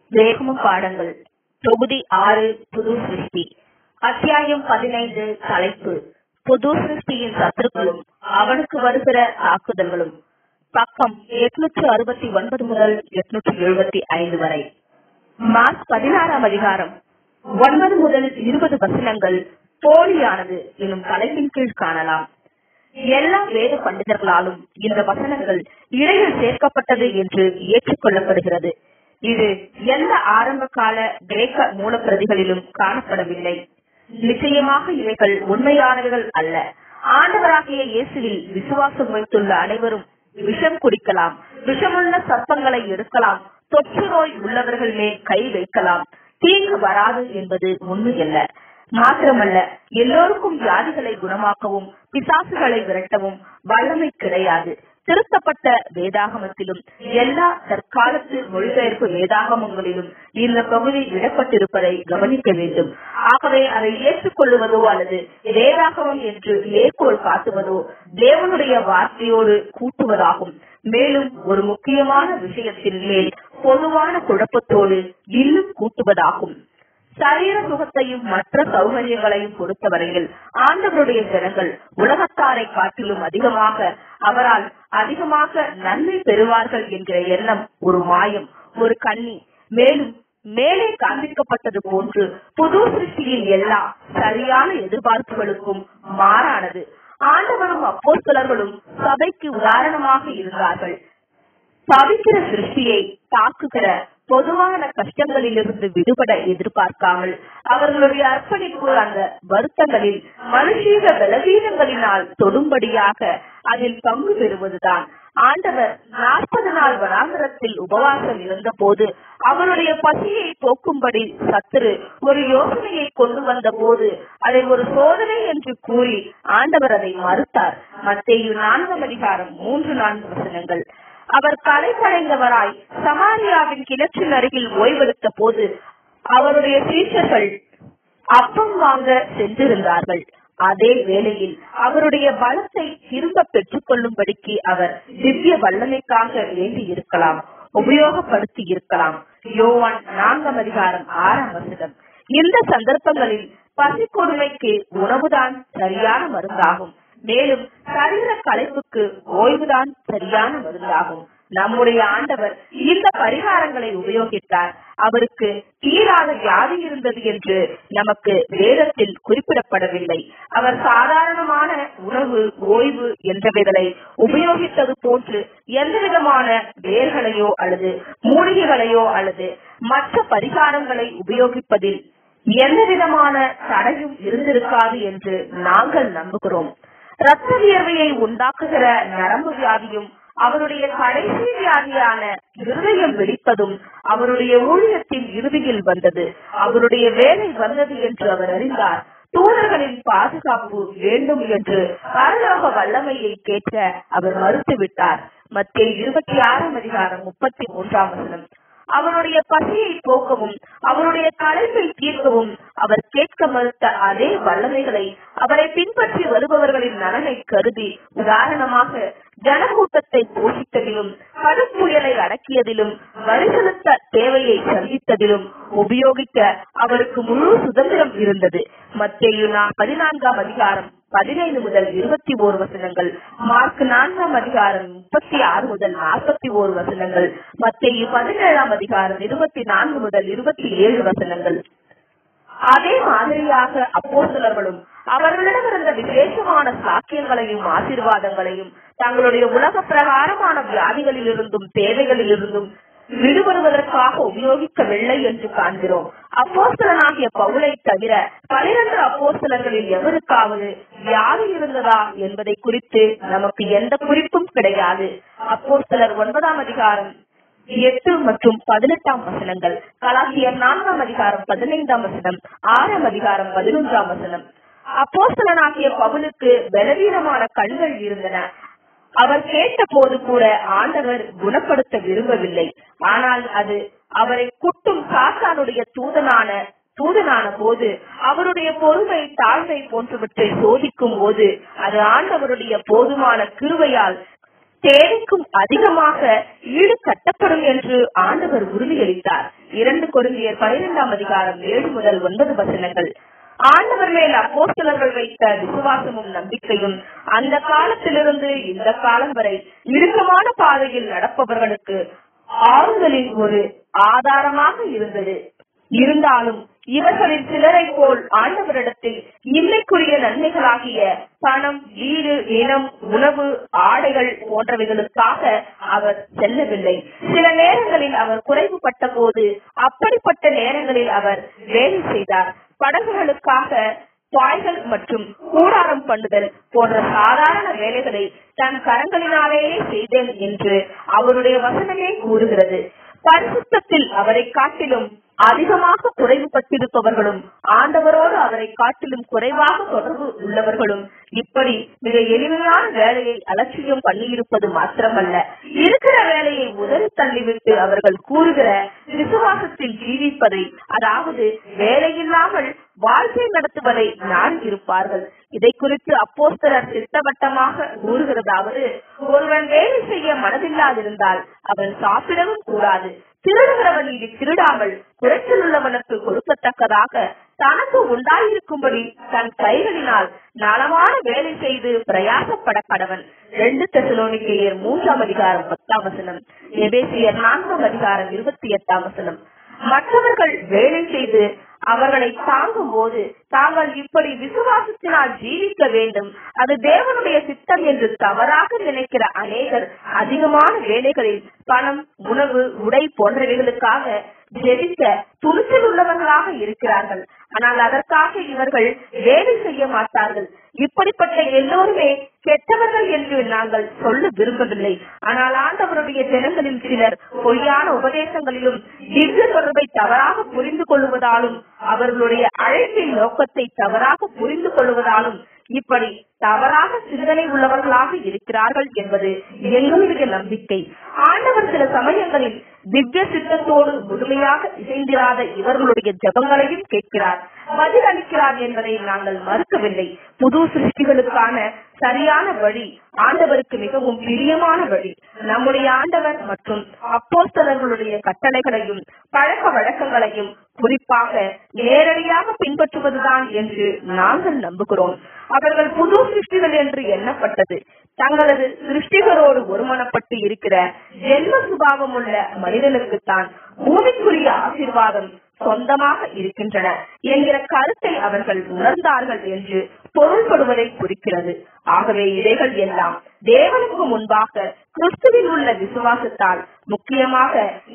வேகமும் பாடங்கள் தொகுதி ஆறு புது சிருஷ்டி அத்தியாயம் பதினைந்து தலைப்பு புது சிருஷ்டியின் சத்துருக்களும் அவனுக்கு வருகிற தாக்குதல்களும் பக்கம் எட்நூற்று அறுபத்தி ஒன்பது முதல் எட்நூற்று எழுபத்தி ஐந்து வரை மார்க் பதினாறாம் அதிகாரம் ஒன்பது முதல் இருபது வசனங்கள் போலியானது எனும் தலைப்பின் கீழ் காணலாம் எல்லா வேத பண்டிதர்களாலும் இந்த வசனங்கள் இடையில் சேர்க்கப்பட்டது என்று ஏற்றுக்கொள்ளப்படுகிறது இது எந்த ஆரம்ப கால கிரேக்க மூலப்பிரதிகளிலும் காணப்படவில்லை நிச்சயமாக இவைகள் உண்மையானவைகள் அல்ல ஆண்டவராகிய இயேசுவில் விசுவாசம் வைத்துள்ள அனைவரும் விஷம் குடிக்கலாம் விஷமுள்ள சர்ப்பங்களை எடுக்கலாம் தொற்று நோய் உள்ளவர்கள் மேல் கை வைக்கலாம் தீங்கு வராது என்பது உண்மையல்ல மாத்திரமல்ல எல்லோருக்கும் வியாதிகளை குணமாக்கவும் பிசாசுகளை விரட்டவும் வல்லமை கிடையாது திருத்தப்பட்ட வேதாகமத்திலும் எல்லா தற்காலத்து மொழிபெயர்ப்பு வேதாகமங்களிலும் இந்த பகுதி விடப்பட்டிருப்பதை கவனிக்க வேண்டும் ஆகவே அதை ஏற்றுக்கொள்ளுவதோ அல்லது வேதாகமம் என்று மேற்கோள் காட்டுவதோ தேவனுடைய வார்த்தையோடு கூட்டுவதாகும் மேலும் ஒரு முக்கியமான விஷயத்தின் மேல் பொதுவான குழப்பத்தோடு இன்னும் கூட்டுவதாகும் சரீர சுகத்தையும் மற்ற சௌகரியங்களையும் பொறுத்தவரையில் ஆண்டவருடைய ஜனங்கள் உலகத்தாரை காட்டிலும் அதிகமாக அவரால் அதிகமாக நன்மை பெறுவார்கள் என்கிற எண்ணம் ஒரு மாயம் ஒரு கண்ணி மேலும் மேலே காண்பிக்கப்பட்டது போன்று புது சிருஷ்டியின் எல்லா சரியான எதிர்பார்ப்புகளுக்கும் மாறானது ஆண்டவரும் அப்போஸ்தலர்களும் சபைக்கு உதாரணமாக இருந்தார்கள் தவிக்கிற சிருஷ்டியை தாக்குகிற பொதுவான கஷ்டங்களிலிருந்து விடுபட எதிர்பார்க்காமல் அவர்களுடைய அர்ப்பணிப்பு அந்த வருத்தங்களில் மனுஷீக பலவீனங்களினால் தொடும்படியாக அதில் பங்கு பெறுவதுதான் ஆண்டவர் நாற்பது நாள் வராந்தரத்தில் உபவாசம் இருந்த போது அவருடைய பசியை போக்கும்படி சத்துரு ஒரு யோசனையை கொண்டு வந்த போது அதை ஒரு சோதனை என்று கூறி ஆண்டவர் அதை மறுத்தார் மத்தேயு நான்காம் அதிகாரம் மூன்று நான்கு வசனங்கள் அவர் கலை கலைந்தவராய் சமாரியாவின் கிணற்றின் அருகில் ஓய்வெடுத்த போது அவருடைய சீஷர்கள் அப்பம் வாங்க சென்றிருந்தார்கள் அதே வேளையில் அவருடைய பலத்தை திரும்ப பெற்றுக் கொள்ளும்படிக்கு அவர் திவ்ய வல்லமைக்காக வேண்டி இருக்கலாம் உபயோகப்படுத்தி இருக்கலாம் யோவான் நான்காம் அதிகாரம் ஆறாம் வசனம் இந்த சந்தர்ப்பங்களில் பசி கொடுமைக்கு உணவுதான் சரியான மருந்தாகும் மேலும் சரீர கலைப்புக்கு ஓய்வுதான் சரியான மருந்தாகும் நம்முடைய ஆண்டவர் இந்த பரிகாரங்களை உபயோகித்தார் அவருக்கு தீராத வியாதி இருந்தது என்று நமக்கு வேதத்தில் குறிப்பிடப்படவில்லை அவர் சாதாரணமான உணவு ஓய்வு என்றவைகளை உபயோகித்தது போன்று எந்த விதமான வேர்களையோ அல்லது மூலிகைகளையோ அல்லது மற்ற பரிகாரங்களை உபயோகிப்பதில் எந்த விதமான தடையும் இருந்திருக்காது என்று நாங்கள் நம்புகிறோம் இரத்த வியர்வையை உண்டாக்குகிற நரம்பு வியாதியும் அவருடைய கடைசி வியாதியான இருதயம் வெடிப்பதும் அவருடைய ஊழியத்தின் இறுதியில் வந்தது அவருடைய வேலை வந்தது என்று அவர் அறிந்தார் தூதர்களின் பாதுகாப்பு வேண்டும் என்று பரலோக வல்லமையை கேட்க அவர் மறுத்துவிட்டார் மத்திய இருபத்தி ஆறாம் அதிகாரம் முப்பத்தி மூன்றாம் வசனம் அவருடைய பசியை போக்கவும் அவருடைய கலைப்பை தீர்க்கவும் அவர் கேட்க மறுத்த அதே வல்லமைகளை அவரை பின்பற்றி வருபவர்களின் நலனை கருதி உதாரணமாக ஜனக்கூட்டத்தை போஷித்ததிலும் கடுப்புயலை அடக்கியதிலும் வரி செலுத்த தேவையை சந்தித்ததிலும் உபயோகிக்க அவருக்கு முழு சுதந்திரம் இருந்தது மத்திய பதினான்காம் அதிகாரம் பதினைந்து முதல் இருபத்தி ஓரு வசனங்கள் மார்க் நான்காம் அதிகாரம் முப்பத்தி ஆறு முதல் நாற்பத்தி ஓரு வசனங்கள் மத்திய பதினேழாம் அதிகாரம் இருபத்தி நான்கு முதல் இருபத்தி ஏழு வசனங்கள் அதே மாதிரியாக அப்போசலர்களும் அவர்களிடம் இருந்த விசேஷமான சாக்கியங்களையும் ஆசீர்வாதங்களையும் தங்களுடைய உலக பிரகாரமான வியாதிகளில் இருந்தும் தேவைகளில் இருந்தும் விடுபடுவதற்காக உபயோகிக்கவில்லை என்று காண்கிறோம் அப்போஸ்தலனாகிய பவுலை தவிர பனிரெண்டு அப்போஸ்தலர்களில் எவருக்காவது வியாதி இருந்ததா என்பதை குறித்து நமக்கு எந்த குறிப்பும் கிடையாது அப்போஸ்தலர் ஒன்பதாம் அதிகாரம் எட்டு மற்றும் பதினெட்டாம் வசனங்கள் கலாசியர் நான்காம் அதிகாரம் பதினைந்தாம் வசனம் ஆறாம் அதிகாரம் பதினொன்றாம் வசனம் அப்போஸ்தலனாகிய பவுலுக்கு பலவீனமான கண்கள் இருந்தன அவர் கேட்ட போது கூட ஆண்டவர் குணப்படுத்த விரும்பவில்லை ஆனால் அது அவரை குட்டும் சாத்தானுடைய தூதனான தூதனான போது அவருடைய பொறுமை தாழ்மை போன்றவற்றை சோதிக்கும் போது அது ஆண்டவருடைய போதுமான கிருவையால் தேவைக்கும் அதிகமாக ஈடு கட்டப்படும் என்று ஆண்டவர் உறுதியளித்தார் இரண்டு கொரிந்தியர் பனிரெண்டாம் அதிகாரம் ஏழு முதல் ஒன்பது வசனங்கள் ஆண்டவர் மேல் அப்போஸ்தலர்கள் வைத்த விசுவாசமும் நம்பிக்கையும் அந்த காலத்திலிருந்து இந்த காலம் வரை இறுக்கமான பாதையில் நடப்பவர்களுக்கு ஆறுதலின் ஒரு ஆதாரமாக இருந்தது இருந்தாலும் இவர்களில் சிலரை போல் ஆண்டவரிடத்தில் இன்மைக்குரிய நன்மைகளாகிய பணம் வீடு இனம் உணவு ஆடைகள் போன்றவைகளுக்காக அவர் செல்லவில்லை சில நேரங்களில் அவர் குறைவுபட்ட போது அப்படிப்பட்ட நேரங்களில் அவர் வேலை செய்தார் படகுகளுக்காக பாய்கள் மற்றும் கூடாரம் பண்ணுதல் போன்ற சாதாரண வேலைகளை தன் கரங்களினாலேயே செய்தேன் என்று அவருடைய வசனமே கூறுகிறது பரிசுத்தத்தில் அவரை காட்டிலும் அதிகமாக குறைவுபட்டிருப்பவர்களும் ஆண்டவரோடு அவரை காட்டிலும் குறைவாக தொடர்பு உள்ளவர்களும் இப்படி மிக எளிமையான வேலையை அலட்சியம் பண்ணியிருப்பது மாத்திரமல்ல இருக்கிற வேலையை உதறி தள்ளிவிட்டு அவர்கள் கூறுகிற விசுவாசத்தில் ஜீவிப்பதை அதாவது வேலையில்லாமல் வாழ்க்கை நடத்துவதை நான் இருப்பார்கள் இதை குறித்து அப்போஸ்தலர் திட்டவட்டமாக கூறுகிறதாவது ஒருவன் வேலை செய்ய மனதில்லாதிருந்தால் அவன் சாப்பிடவும் கூடாது திருடுகிறவன் இது திருடாமல் குறைச்சல் உள்ளவனுக்கு கொடுக்கத்தக்கதாக தனக்கு உண்டாயிருக்கும்படி தன் கைகளினால் நலமான வேலை செய்து பிரயாசப்பட கடவன் ரெண்டு தெசலோனிக்கேயர் மூன்றாம் அதிகாரம் பத்தாம் வசனம் எபேசியர் நான்காம் அதிகாரம் இருபத்தி எட்டாம் வசனம் மற்றவர்கள் வேலை செய்து அவர்களை தாங்கும் போது தாங்கள் இப்படி விசுவாசத்தினால் ஜீவிக்க வேண்டும் அது தேவனுடைய சித்தம் என்று தவறாக நினைக்கிற அநேகர் அதிகமான வேலைகளில் பணம் உணவு உடை போன்றவைகளுக்காக ஜெபிக்க துணிச்சல் உள்ளவர்களாக இருக்கிறார்கள் ஆனால் அதற்காக இவர்கள் வேலை செய்ய மாட்டார்கள் இப்படிப்பட்ட எல்லோருமே கெட்டவர்கள் என்று நாங்கள் சொல்ல விரும்பவில்லை ஆனால் ஆண்டவருடைய ஜனங்களில் சிலர் பொய்யான உபதேசங்களிலும் திவ்ய தொடர்பை தவறாக புரிந்து கொள்வதாலும் அவர்களுடைய அழைப்பின் நோக்கத்தை தவறாக புரிந்து கொள்வதாலும் இப்படி தவறாக சிந்தனை உள்ளவர்களாக இருக்கிறார்கள் என்பது எங்களுடைய நம்பிக்கை ஆண்டவர் சில சமயங்களில் திவ்ய சித்தத்தோடு முழுமையாக இசைந்திராத இவர்களுடைய ஜபங்களையும் கேட்கிறார் பதில் அளிக்கிறார் என்பதை நாங்கள் மறுக்கவில்லை புது சிருஷ்டிகளுக்கான சரியான வழி ஆண்டவருக்கு மிகவும் பிரியமான வழி நம்முடைய ஆண்டவர் மற்றும் அப்போஸ்தலர்களுடைய கட்டளைகளையும் பழக்க வழக்கங்களையும் குறிப்பாக நேரடியாக பின்பற்றுவதுதான் என்று நாங்கள் நம்புகிறோம் அவர்கள் புது சிருஷ்டிகள் என்று எண்ணப்பட்டது தங்களது சிருஷ்டிகரோடு ஒருமனப்பட்டு இருக்கிற ஜென்ம சுபாவம் உள்ள மனிதனுக்குத்தான் பூமிக்குரிய ஆசீர்வாதம் சொந்தமாக இருக்கின்றன என்கிற கருத்தை அவர்கள் உணர்ந்தார்கள் என்று பொருள்படுவதை குறிக்கிறது ஆகவே இவைகள் எல்லாம் தேவனுக்கு முன்பாக கிறிஸ்துவில் உள்ள விசுவாசத்தால் முக்கியமாக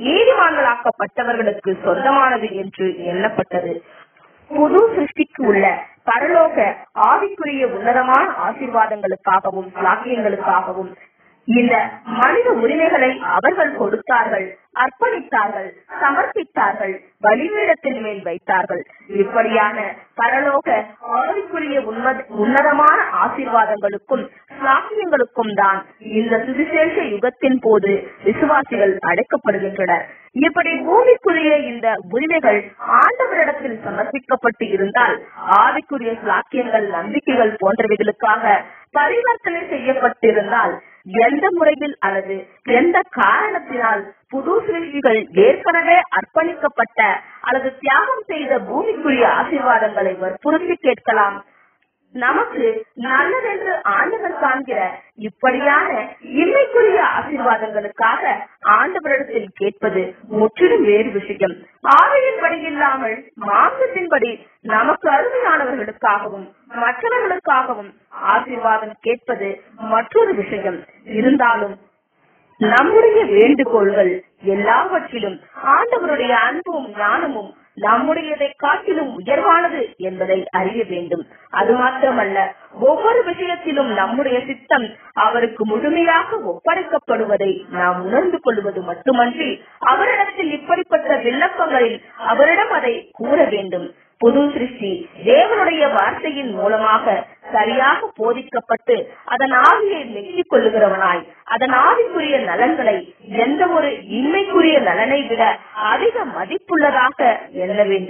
நீதிமான்களாக்கப்பட்டவர்களுக்கு சொந்தமானது என்று எண்ணப்பட்டது புது சிருஷ்டிக்கு உள்ள பரலோக ஆவிக்குரிய உன்னதமான ஆசீர்வாதங்களுக்காகவும் சாக்கியங்களுக்காகவும் இந்த மனித உரிமைகளை அவர்கள் கொடுத்தார்கள் அர்ப்பணித்தார்கள் சமர்ப்பித்தார்கள் பலிபீடத்தின் மேல் வைத்தார்கள் இப்படியான பரலோக ஆவிக்குரிய உன்னத- உன்னதமான ஆசீர்வாதங்களுக்கும் சாக்கியங்களுக்கும் தான் இந்த சுவிசேஷ யுகத்தின் போது விசுவாசிகள் அழைக்கப்படுகின்றனர் இப்படி பூமிக்குரிய இந்த உரிமைகள் ஆண்டவரிடத்தில் சமர்ப்பிக்கப்பட்டு இருந்தால் ஆவிக்குரிய சாக்கியங்கள் நம்பிக்கைகள் போன்றவைகளுக்காக பரிவர்த்தனை செய்யப்பட்டிருந்தால் எந்த முறையில் அல்லது எந்த காரணத்தினால் புது சிருஷ்டிகள் ஏற்கனவே அர்ப்பணிக்கப்பட்ட அல்லது தியாகம் செய்த பூமிக்குரிய ஆசீர்வாதங்களை வற்புறுத்தி கேட்கலாம் நமக்கு நல்லதென்று ஆண்டவர் காண்கிற இப்படியான இன்மைக்குரிய ஆசீர்வாதங்களுக்காக ஆண்டவரிடத்தில் கேட்பது முற்றிலும் வேறு விஷயம் ஆவையின்படி இல்லாமல் மாம்சத்தின்படி நமக்கு அருமையானவர்களுக்காகவும் மற்றவர்களுக்காகவும் ஆசீர்வாதம் கேட்பது மற்றொரு விஷயம் இருந்தாலும் நம்முடைய வேண்டுகோள்கள் எல்லாவற்றிலும் ஆண்டவருடைய அன்பும் ஞானமும் நம்முடையதை காட்டிலும் உயர்வானது என்பதை அறிய வேண்டும் அது மாத்திரமல்ல ஒவ்வொரு விஷயத்திலும் நம்முடைய சித்தம் அவருக்கு முழுமையாக ஒப்படைக்கப்படுவதை நாம் உணர்ந்து கொள்வது மட்டுமன்றி அவரிடத்தில் இப்படிப்பட்ட விண்ணப்பங்களில் அவரிடம் அதை கூற வேண்டும் புது சிருஷ்டி தேவனுடைய வார்த்தையின் மூலமாக சரியாக போதிக்கப்பட்டு அதன் ஆவியை மெச்சிக் கொள்ளுகிறவனாய் அதன் ஆவிக்குரிய நலன்களை எந்த ஒரு இன்மைக்குரிய நலனை விட அதிக மதிப்புள்ளதாக எண்ண வேண்டும்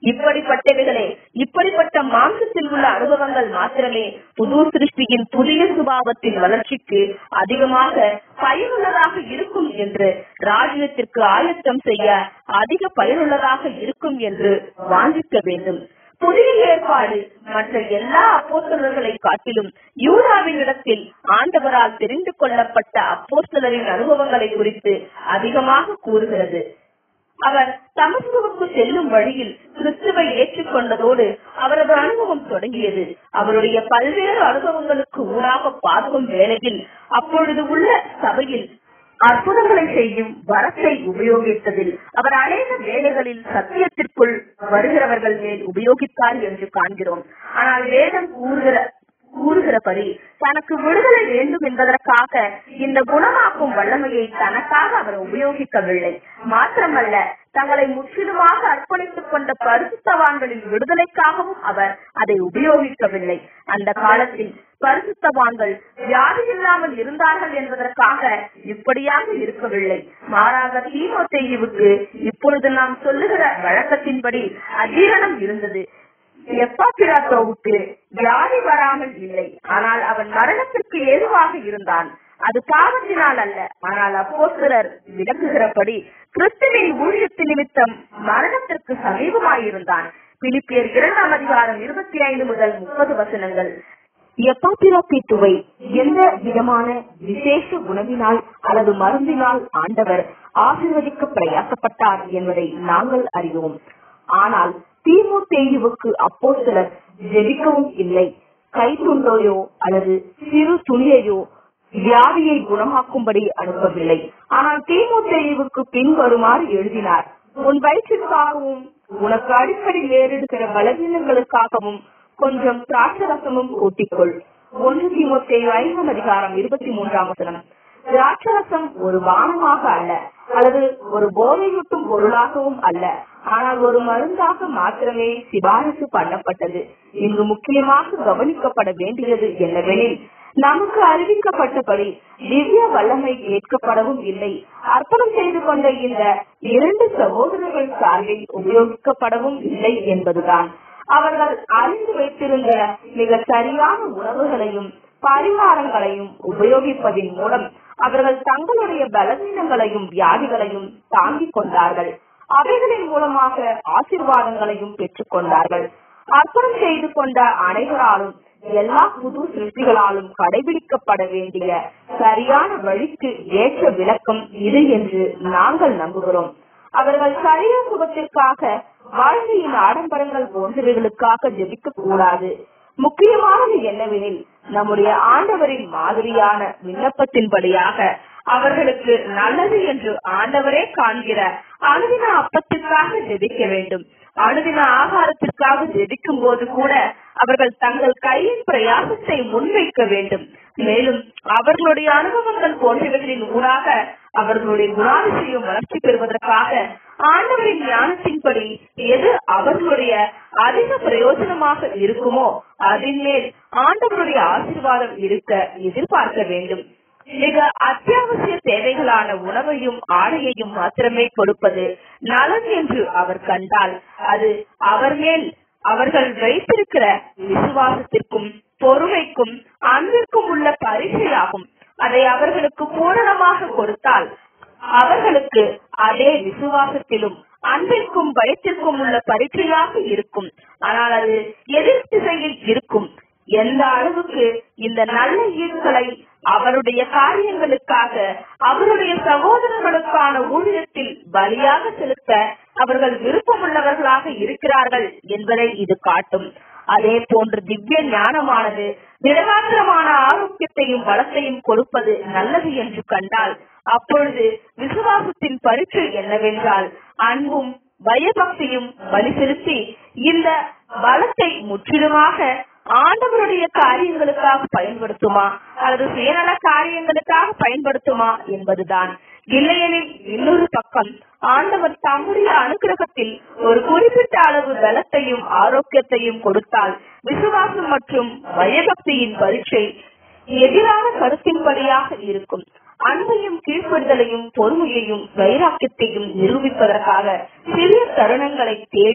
இப்படிப்பட்டவைகளே இப்படிப்பட்ட மாம்சத்தில் உள்ள அனுபவங்கள் மாத்திரமே புது சிருஷ்டியின் புதிய சுபாவத்தின் வளர்ச்சிக்கு அதிகமாக பயனுள்ளதாக இருக்கும் என்று ராஜ்யத்திற்கு ஆயத்தம் செய்ய அதிக பயனுள்ளதாக இருக்கும் என்று வாஞ்சிக்க வேண்டும் புதிய ஏற்பாடு மற்ற எல்லா அப்போஸ்தலர்களை காட்டிலும் யூதாவின் இடத்தில் ஆண்டவரால் தெரிந்து கொள்ளப்பட்ட அப்போஸ்தலரின் அனுபவங்களை குறித்து அதிகமாக கூறுகிறது அவர் தமஸ்குவுக்கு செல்லும் வழியில் கிறிஸ்துவை ஏற்றுக்கொண்டதோடு அவரது அனுபவம் தொடங்கியது அவருடைய பல்வேறு அனுபவங்களுக்கு ஊடாக பார்க்கும் வேளையில் அப்பொழுது உள்ள சபையில் அற்புதங்களை செய்யும் வரத்தை உபயோகித்ததில் அவர் அநேக வேலைகளில் சத்தியத்திற்குள் வருகிறவர்கள் மேல் உபயோகித்தார் என்று காண்கிறோம் ஆனால் வேதம் கூறுகிற கூறுகிறபடி தனக்கு விடுதலை வேண்டும் என்பதற்காக இந்த குணமாக்கும் வல்லமையை தனக்காக அவர் உபயோகிக்கவில்லை மாத்திரமல்ல தங்களை முற்றிலுமாக அர்ப்பணித்துக் கொண்ட பரிசுத்தவான்களின் விடுதலைக்காகவும் அவர் அதை உபயோகிக்கவில்லை அந்த காலத்தில் பரிசுத்தவான்கள் வியாதி இல்லாமல் இருந்தார்கள் என்பதற்காக இப்படியாக இருக்கவில்லை மாறாக தீமோத்தேயுவுக்கு இப்பொழுது நாம் சொல்லுகிற வழக்கத்தின்படி அஜீரணம் இருந்தது எப்பாத்திராத்தோவுக்கு வியாதி வராமல் இல்லை ஆனால் அவன் மரணத்திற்கு ஏதுவாக இருந்தான் அது பாவத்தினால் அல்ல ஆனால் அப்போ சிலர் விளக்குகிறபடி கிறிஸ்துவின் ஊழியத்து நிமித்தம் மரணத்திற்கு சமீபமாயிருந்தான் பிலிப்பியர் இரண்டாம் அதிகாரம் இருபத்தி ஐந்து முதல் முப்பது வசனங்கள் எப்பாத்திரோபித்துவை எந்த விதமான விசேஷ உணவினால் அல்லது மருந்தினால் ஆண்டவர் ஆசீர்வதிக்க பிரயாசப்பட்டார் என்பதை நாங்கள் அறிவோம் ஆனால் தீமோத்தேயுவுக்கு அப்போ சிலர் ஜெபிக்கவும் இல்லை கைத்துண்டோயோ அல்லது சிறு துணியையோ வியாதியை குணமாக்கும்படி அனுப்பவில்லை ஆனால் தீமோத்தேயுவுக்கு பின்வருமாறு எழுதினார் உன் வயிற்றிற்காகவும் உனக்கு அடிக்கடி நேரிடுகிற பலவீனங்களுக்காகவும் கொஞ்சம் திராட்சரசமும் கூட்டிக்கொள் ஒன்று தீமோத்தேயு ஐந்தாம் அதிகாரம் இருபத்தி மூன்றாம் வசனம் திராட்சரசம் ஒரு பானமாக அல்ல அல்லது ஒரு போதையூட்டும் பொருளாகவும் அல்ல ஆனால் ஒரு மருந்தாக மாத்திரமே சிபாரிசு பண்ணப்பட்டது இங்கு முக்கியமாக கவனிக்கப்பட வேண்டியது என்னவெனில் நமக்கு அறிவிக்கப்பட்டபடி திவ்ய வல்லமை கேட்கப்படவும் இல்லை அர்ப்பணம் செய்து கொண்ட இந்த இரண்டு சகோதரர்கள் சார்பில் உபயோகிக்கப்படவும் இல்லை என்பதுதான் அவர்கள் அறிந்து வைத்திருந்த மிக சரியான உணவுகளையும் பரிகாரங்களையும் உபயோகிப்பதின் மூலம் அவர்கள் தங்களுடைய பலவீனங்களையும் வியாதிகளையும் தாங்கிக் கொண்டார்கள் அவைகளின் மூலமாக ஆசிர்வாதங்களையும் பெற்றுக் கொண்டார்கள் அர்ப்பணம் செய்து கொண்ட அனைவராலும் எல்லா புது சிருஷ்டிகளாலும் கடைபிடிக்கப்பட வேண்டிய சரியான வழிக்கு ஏற்ற விளக்கம் இது என்று நாங்கள் நம்புகிறோம் அவர்கள் சரீர சுகத்திற்காக வாழ்க்கையின் ஆடம்பரங்கள் போன்றவைகளுக்காக ஜெபிக்க கூடாது முக்கியமானது என்னவெனில் நம்முடைய ஆண்டவரின் மாதிரியான விண்ணப்பத்தின்படியாக அவர்களுக்கு நல்லது என்று ஆண்டவரே காண்கிற அனுதின அப்பத்திற்காக ஜெபிக்க வேண்டும் அனுதின ஆகாரத்திற்காக ஜெபிக்கும் போது கூட அவர்கள் தங்கள் கையின் பிரயாசத்தை முன்வைக்க வேண்டும் மேலும் அவர்களுடைய அனுபவங்கள் போன்றவர்களின் ஊடாக அவர்களுடைய குணாதிசயம் வளர்ச்சி பெறுவதற்காக ஆண்டவரின் ஞானத்தின்படி எது அவர்களுடைய அதிக பிரயோஜனமாக இருக்குமோ அதன் மேல் ஆண்டவருடைய ஆசீர்வாதம் இருக்க எதிர்பார்க்க வேண்டும் மிக அத்தியாவசிய தேவைகளான உணவையும் ஆடையையும் மாத்திரமே கொடுப்பது நலன் என்று அவர் கண்டால் அது அவர் மேல் அவர்கள் வைத்திருக்கிற விசுவாசத்திற்கும் பொறுமைக்கும் அன்பிற்கும் உள்ள பரிசையாகும் அதை அவர்களுக்கு பூரணமாக கொடுத்தால் அவர்களுக்கு அதே விசுவாசத்திலும் அன்பிற்கும் பயத்திற்கும் உள்ள பரீட்சையாக இருக்கும் ஆனால் அது எதிர் திசையில் இருக்கும் எந்த அளவுக்கு இந்த நல்ல ஈடுகளை அவருடைய காரியங்களுக்காக அவருடைய சகோதரர்களுக்கான ஊழியத்தில் பலியாக செலுத்த அவர்கள் விருப்பமுள்ளவர்களாக இருக்கிறார்கள் என்பதை இது காட்டும் அதே போன்று திவ்ய ஞானமானது நிரகாத்திரமான ஆரோக்கியத்தையும் பலத்தையும் கொடுப்பது நல்லது என்று கண்டால் அப்பொழுது விசுவாசத்தின் பரீட்சை என்னவென்றால் அன்பும் பயபக்தியும் பலி செலுத்தி இந்த பலத்தை முற்றிலுமாக ஆண்டவருடைய காரியங்களுக்காக பயன்படுத்துமா அல்லது சுயநல காரியங்களுக்காக பயன்படுத்துமா என்பதுதான் இல்லையெனில் இன்னொரு பக்கம் ஆண்டவர் தம்முடைய அனுகிரகத்தில் ஒரு குறிப்பிட்ட அளவு பலத்தையும் ஆரோக்கியத்தையும் கொடுத்தால் விசுவாசம் மற்றும் பயபக்தியின் பரீட்சை எதிரான கருத்தின்படியாக இருக்கும் அன்பையும் கீழ்ப்படுதலையும் பொறுமையையும் வைராக்கியத்தையும் நிரூபிப்பதற்காக சிறிய தருணங்களை தேடி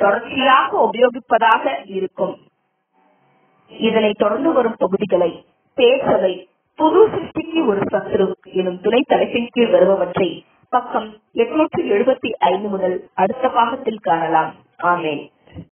தொடர்ச்சியாக உபயோகிப்பதாக இருக்கும் இதனை தொடர்ந்து வரும் பகுதிகளை பேசவை புது சிருஷ்டிக்கு ஒரு சத்ரு எனும் துணை தலைப்பின் கீழ் வருபவற்றை பக்கம் எட்நூற்றி எழுபத்தி ஐந்து முதல் அடுத்த பாகத்தில் காணலாம் ஆமேன்